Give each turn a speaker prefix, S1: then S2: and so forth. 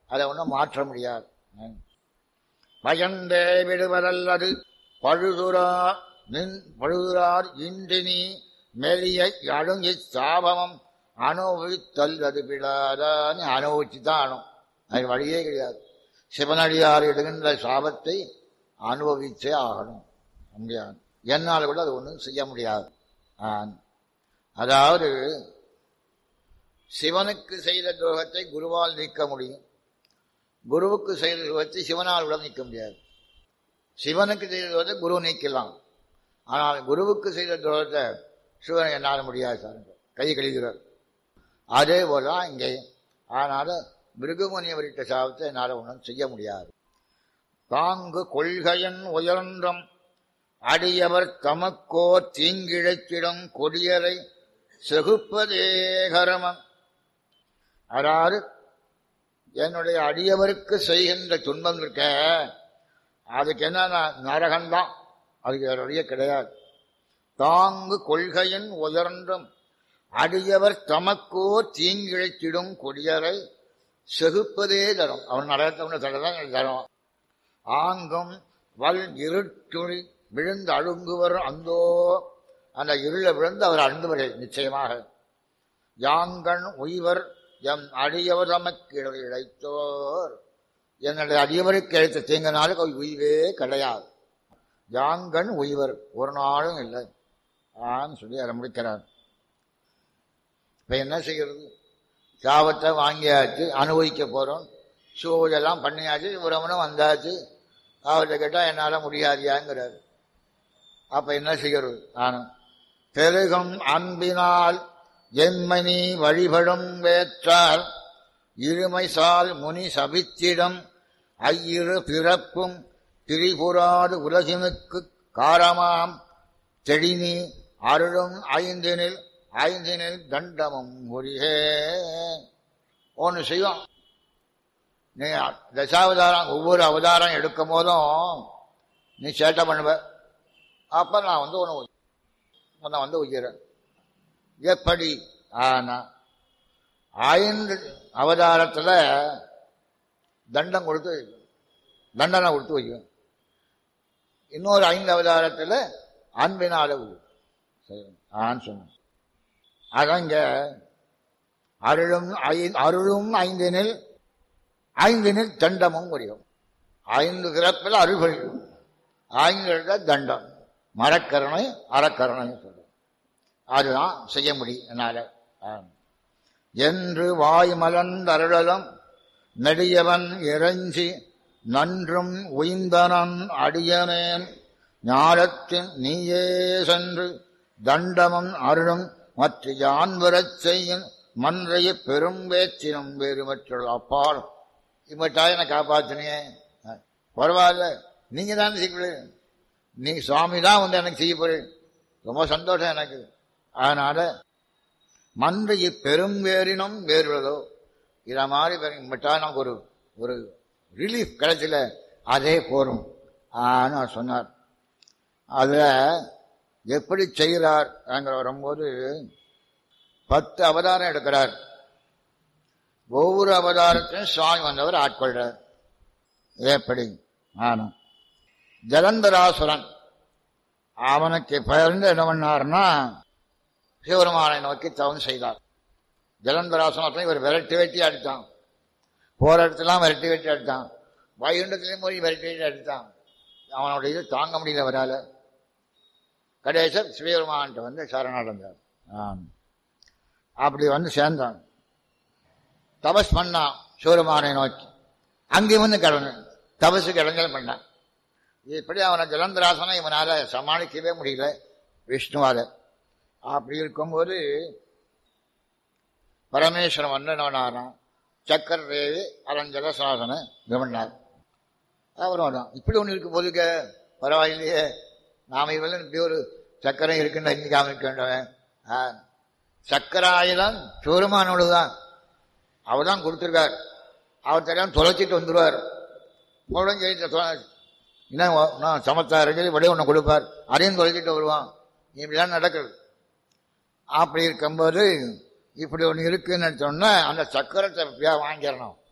S1: அதை ஒன்றும் மாற்ற முடியாது பயந்தே விடுவதல்லது பழுதுரா நின் பழுதுரார் இன்றினி மெலிய அழுங்கி சாபமம் அனுபவித்தல்லது விடாதான்னு அனுபவிச்சு தான் ஆனும் அது வழியே கிடையாது சிவனடியார் இடுகின்ற சாபத்தை அனுபவிச்சே ஆகணும் முடியாது என்னால் கூட அது ஒன்றும் செய்ய முடியாது ஆன். அதாவது சிவனுக்கு செய்த துரோகத்தை குருவால் நீக்க முடியும் குருவுக்கு செய்த துரோகத்தை சிவனால் கூட நீக்க முடியாது சிவனுக்கு செய்த துரோகத்தை குரு நீக்கலாம் ஆனால் குருவுக்கு செய்த துரோகத்தை சிவன் என்னால் முடியாது சார் கை கழிகிறார் அதே போல தான் இங்கே அதனால மிருகமுனியவரிட்ட சாபத்தை என்னால் ஒன்றும் செய்ய முடியாது தாங்கு கொள்கையன் உயர்ந்தம் அடியவர் தமக்கோ தீங்கிழைத்திடும் கொடியரை செகுப்பதே கரமம் அதாவது என்னுடைய அடியவருக்கு செய்கின்ற துன்பம் இருக்க அதுக்கு என்ன நரகம்தான் அதுக்கு வேற வழியே கிடையாது தாங்கு கொள்கையின் உயர்ந்தும் அடியவர் தமக்கோ தீங்கிழைத்திடும் கொடியரை செகுப்பதே தரும் அவன் நரகத்தவன தடதான் தரும் ஆங்கும் வல் இருட்டுழி விழுந்து அழுங்குவர் அந்தோ அந்த இருள விழுந்து அவர் அழுந்துவரை நிச்சயமாக யாங்கண் உய்வர் எம் அடியவர் தமக்கு இழைத்தோர் என்னுடைய அடியவருக்கு இழைத்த தீங்கனாலும் அவர் உய்வே கிடையாது யாங்கண் உய்வர் ஒரு நாளும் இல்லை ஆன்னு சொல்லி அதை முடிக்கிறார் இப்ப என்ன செய்கிறது சாபத்தை வாங்கியாச்சு அனுபவிக்க போறோம் சூழெல்லாம் பண்ணியாச்சு உறவனும் வந்தாச்சு அவர்கிட்ட கேட்டா என்னால முடியாதியாங்கிறார் அப்ப என்ன செய்கிறது ஆனும் பெருகும் அன்பினால் என்மணி வழிபடும் வேற்றால் இருமைசால் முனி சபித்திடம் ஐயிரு பிறப்பும் திரிபுராடு உலகினுக்கு காரமாம் தெளினி அருளும் ஐந்தினில் ஐந்தினில் தண்டமும் ஒரிகே ஒன்று செய்வோம் நீ தசாவதாரம் ஒவ்வொரு அவதாரம் எடுக்கும் போதும் நீ சேட்டை பண்ணுவ அப்ப நான் வந்து ஒன்று உன்னை வந்து உயிரேன் எப்படி ஆனா ஐந்து அவதாரத்துல தண்டம் கொடுத்து தண்டனை கொடுத்து வைக்கும் இன்னொரு ஐந்து அவதாரத்துல அன்பினால உயிர் சரி ஆன்னு சொன்னேன் அதான் இங்க அருளும் ஐ- அருளும் ஐந்தினில் ஐந்தினில் தண்டமும் புரியும் ஐந்து பிறப்பில் அருள் ஐந்து தண்டம் மரக்கருணை அறக்கருணை சொல்லும் அதுதான் செய்ய முடியும் என்னால ஆம். என்று வாய் மலர்ந்தருளலும் நெடியவன் இறைஞ்சி நன்றும் உய்ந்தனன் அடியனேன் ஞானத்தின் நீயே சென்று தண்டமும் அருளும் மற்ற யான் வரச் செய்யும் மன்றைய பெரும் வேச்சினம் வேறு மற்றுள்ள அப்பால் இவட்டா என்னை காப்பாத்தினியே பரவாயில்ல நீங்க தான் செய்ய நீ சுவாமி தான் வந்து எனக்கு செய்ய போறேன் ரொம்ப சந்தோஷம் எனக்கு அதனால மன்றைய பெரும் வேறினும் வேறுள்ளதோ இத மாதிரி விட்டா நமக்கு ஒரு ஒரு ரிலீஃப் கிடைச்சல அதே போரும் ஆன்னு அவர் சொன்னார் அதுல எப்படி செய்கிறார் அங்க வரும்போது பத்து அவதாரம் எடுக்கிறார் ஒவ்வொரு அவதாரத்தையும் சுவாமி வந்தவர் ஆட்கொள்றார் இது எப்படி ஆனும் ஜலந்தராசுரன் அவனுக்கு பெயர்ந்து என்ன பண்ணார்னா சிவருமானை நோக்கி தவம் செய்தார் ஜலந்தராசுரத்தை இவர் விரட்டி வெட்டி அடித்தான் போற இடத்துலாம் விரட்டி வெட்டி அடித்தான் வைகுண்டத்திலையும் போய் விரட்டி வெட்டி அடித்தான் அவனோட இது தாங்க முடியல வரால கடைசர் சிவபெருமான்ட்டு வந்து சரணடைந்தார் ஆம். அப்படி வந்து சேர்ந்தான் தபஸ் பண்ணான் சிவருமானை நோக்கி அங்கேயும் வந்து கடந்து தபசுக்கு இடைஞ்சல் பண்ணான் இப்படி அவனை ஜலந்தராசனை இவனால சமாளிக்கவே முடியல விஷ்ணுவால அப்படி இருக்கும்போது பரமேஸ்வரன் வந்து என்ன பண்ணாராம் சக்கர தேவி அரண் ஜலசாசன கவர்னார் அவரும் வந்தான் இப்படி ஒன்று இருக்கு போதுக்க பரவாயில்லையே நாம இவெல்லாம் இப்படி ஒரு சக்கரம் இருக்குன்னு அறிஞ்சிக்காம இருக்க வேண்டவன் ஆ, சக்கர ஆயுதம் சோருமானோடு தான் அவர் தான் கொடுத்துருக்கார் அவர் தெரியாம தொலைச்சிட்டு வந்துடுவார் உடனே ஜெயித்த தொலை- இன்னும் ஒ- இன்னும் சமத்தார் சொல்லி வழியை ஒன்று கொடுப்பார் அதையும் தொலைச்சிட்டு வருவான் இப்படிலாம் நடக்குது அப்படி இருக்கும்போது இப்படி ஒன்று இருக்குன்னு சொன்னா அந்த சக்கரத்தை எப்படியா வாங்கிடணும்